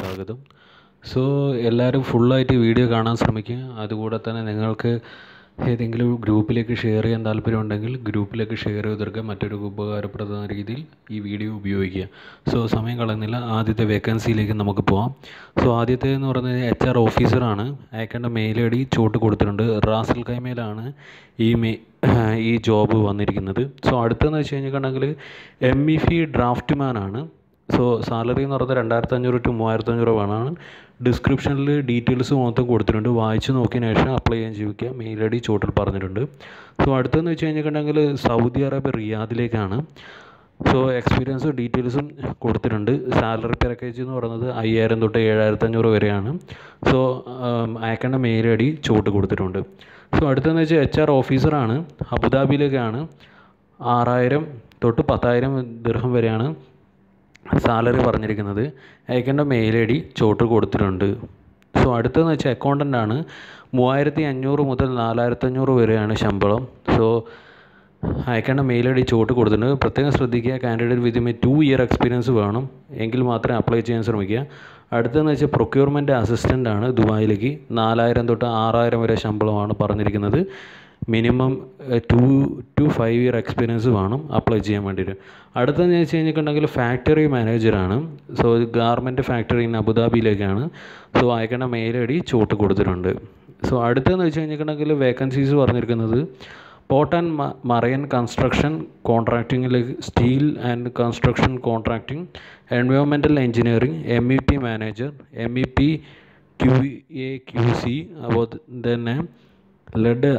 സ്വാഗതം സോ എല്ലാവരും ഫുള്ളായിട്ട് വീഡിയോ കാണാൻ ശ്രമിക്കുക അതുകൂടെ തന്നെ നിങ്ങൾക്ക് ഏതെങ്കിലും ഗ്രൂപ്പിലേക്ക് ഷെയർ ചെയ്യാൻ താല്പര്യമുണ്ടെങ്കിൽ ഗ്രൂപ്പിലേക്ക് ഷെയർ ചെയ്ത് കൊടുക്കുക മറ്റൊരു ഉപകാരപ്രദമായ രീതിയിൽ ഈ വീഡിയോ ഉപയോഗിക്കുക സോ സമയം കളയുന്നില്ല ആദ്യത്തെ വേക്കൻസിയിലേക്ക് നമുക്ക് പോവാം സോ ആദ്യത്തെ എന്ന് പറയുന്നത് എച്ച് ആർ ഓഫീസറാണ് അയക്കേണ്ട മെയിൽ ഐ ഡി ചോട്ട് കൊടുത്തിട്ടുണ്ട് റാസൽ കൈമയിലാണ് ഈ മെ ഈ ജോബ് വന്നിരിക്കുന്നത് സോ അടുത്തെന്ന് വെച്ച് കഴിഞ്ഞിട്ടുണ്ടെങ്കിൽ എം ഇ ഫി ഡ്രാഫ്റ്റ്മാൻ ആണ് സോ സാലറി എന്ന് പറയുന്നത് രണ്ടായിരത്തി അഞ്ഞൂറ് ടു മൂവായിരത്തി അഞ്ഞൂറ് വേണമാണ് ഡിസ്ക്രിപ്ഷനിൽ ഡീറ്റെയിൽസ് മൊത്തം കൊടുത്തിട്ടുണ്ട് വായിച്ച് നോക്കിയതിന് ശേഷം അപ്ലൈ ചെയ്യാൻ ജീവിക്കുക മെയിൽ ഐ ഡി ചോട്ടിൽ പറഞ്ഞിട്ടുണ്ട് സോ അടുത്തെന്ന് വെച്ച് കഴിഞ്ഞിട്ടുണ്ടെങ്കിൽ സൗദി അറേബ്യ റിയാദിലേക്കാണ് സോ എക്സ്പീരിയൻസും ഡീറ്റെയിൽസും കൊടുത്തിട്ടുണ്ട് സാലറി പാക്കേജ് എന്ന് പറയുന്നത് അയ്യായിരം തൊട്ട് ഏഴായിരത്തി അഞ്ഞൂറ് വരെയാണ് സോ അയക്കേണ്ട മെയിൽ ഐ ഡി ചോട്ട് കൊടുത്തിട്ടുണ്ട് സോ അടുത്തെന്ന് വെച്ചാൽ എച്ച് ആർ ഓഫീസറാണ് അബുദാബിയിലേക്കാണ് ആറായിരം തൊട്ട് പത്തായിരം ദിർഹം വരെയാണ് സാലറി പറഞ്ഞിരിക്കുന്നത് അയക്കേണ്ട മെയിൽ ഐ ഡി ചോട്ട് കൊടുത്തിട്ടുണ്ട് സോ അടുത്തതെന്ന് വെച്ചാൽ അക്കൗണ്ടൻ്റ് ആണ് മൂവായിരത്തി അഞ്ഞൂറ് മുതൽ നാലായിരത്തി അഞ്ഞൂറ് വരെയാണ് ശമ്പളം സോ അയക്കേണ്ട മെയിൽ ഐ ഡി ചോട്ട് കൊടുത്തിട്ടുണ്ട് പ്രത്യേകം ശ്രദ്ധിക്കുക candidate with may two year experience വേണം എങ്കിൽ മാത്രമേ അപ്ലൈ ചെയ്യാൻ ശ്രമിക്കുക അടുത്തതെന്ന് വെച്ചാൽ പ്രൊക്യൂർമെൻറ്റ് അസിസ്റ്റൻ്റ് ആണ് ദുബായിലേക്ക് നാലായിരം തൊട്ട് ആറായിരം വരെ ശമ്പളമാണ് പറഞ്ഞിരിക്കുന്നത് minimum two to five year experience വേണം അപ്ലൈ ചെയ്യാൻ വേണ്ടിയിട്ട് അടുത്തതെന്ന് വെച്ച് കഴിഞ്ഞിട്ടുണ്ടെങ്കിൽ ഫാക്ടറി മാനേജറാണ് സോ ഗാർമെൻറ്റ് ഫാക്ടറി ഇൻ അബുദാബിയിലേക്കാണ് സോ അയക്കേണ്ട മെയിൽ ഐ ഡി ചോട്ട് കൊടുത്തിട്ടുണ്ട് സോ അടുത്തതെന്ന് വെച്ച് കഴിഞ്ഞിട്ടുണ്ടെങ്കിൽ വേക്കൻസീസ് പറഞ്ഞിരിക്കുന്നത് പോർട്ട് ആൻഡ് മറൈൻ കൺസ്ട്രക്ഷൻ കോൺട്രാക്റ്റിങ്ങിലേക്ക് steel and construction contracting environmental engineering M E P manager M E P Q A Q C അതുപോലെ തന്നെ ലെഡ്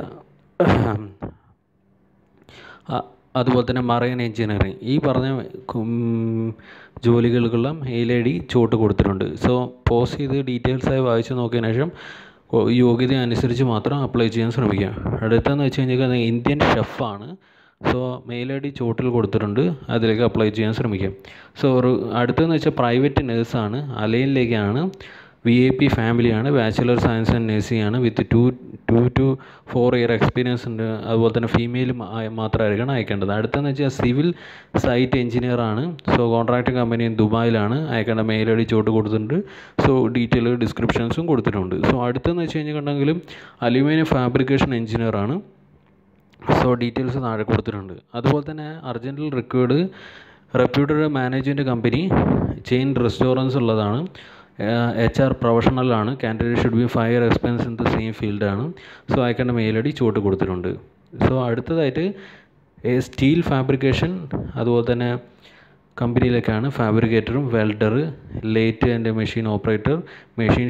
അതുപോലെ തന്നെ മറൈൻ എഞ്ചിനീയറിംഗ് ഈ പറഞ്ഞ ജോലികൾക്കുള്ള മെയിൽ ഐ ഡി ചോട്ട് കൊടുത്തിട്ടുണ്ട് സോ പോസ്റ്റ് ചെയ്ത് ഡീറ്റെയിൽസായി വായിച്ച് നോക്കിയതിന് ശേഷം യോഗ്യത അനുസരിച്ച് മാത്രം അപ്ലൈ ചെയ്യാൻ ശ്രമിക്കുക അടുത്തെന്ന് വെച്ച് കഴിഞ്ഞാൽ ഇന്ത്യൻ ഷെഫാണ് സോ മെയിൽ ഐ ഡി ചോട്ടിൽ കൊടുത്തിട്ടുണ്ട് അതിലേക്ക് അപ്ലൈ ചെയ്യാൻ ശ്രമിക്കുക സോ ഒരു അടുത്തെന്ന് വെച്ചാൽ പ്രൈവറ്റ് നേഴ്സാണ് അലൈനിലേക്കാണ് വി ഐ പി ഫാമിലിയാണ് ബാച്ചിലർ സയൻസ് ആൻഡ് നഴ്സിംഗ് ആണ് with two two two four year experience ഉണ്ട് അതുപോലെ തന്നെ ഫീമെയിൽ മാത്രമായിരിക്കണം അയക്കേണ്ടത് അടുത്തെന്ന് വെച്ചാൽ സിവിൽ സൈറ്റ് എഞ്ചിനീയർ ആണ് സോ കോൺട്രാക്ട് കമ്പനി ദുബായിലാണ് അയക്കേണ്ട മെയിൽ ഐ ഡി ചോട്ട് കൊടുത്തിട്ടുണ്ട് സോ ഡീറ്റെയിൽ ഡിസ്ക്രിപ്ഷൻസും കൊടുത്തിട്ടുണ്ട് സോ അടുത്തെന്ന് വെച്ച് കഴിഞ്ഞിട്ടുണ്ടെങ്കിൽ അലുമിനിയം ഫാബ്രിക്കേഷൻ എഞ്ചിനീയർ ആണ് സോ ഡീറ്റെയിൽസ് താഴെ കൊടുത്തിട്ടുണ്ട് അതുപോലെ തന്നെ അർജൻറ്റിൽ required reputed management company chain restaurants ഉള്ളതാണ് എച്ച് ആർ പ്രൊഫഷണലാണ് candidate should be fire expense in the same ഫീൽഡാണ് സോ അയക്കേണ്ട മെയിൽ ഐ ഡി ചോട്ട് കൊടുത്തിട്ടുണ്ട് സോ അടുത്തതായിട്ട് സ്റ്റീൽ ഫാബ്രിക്കേഷൻ അതുപോലെ തന്നെ കമ്പനിയിലേക്കാണ് ഫാബ്രിക്കേറ്ററും welder lathe and machine operator machine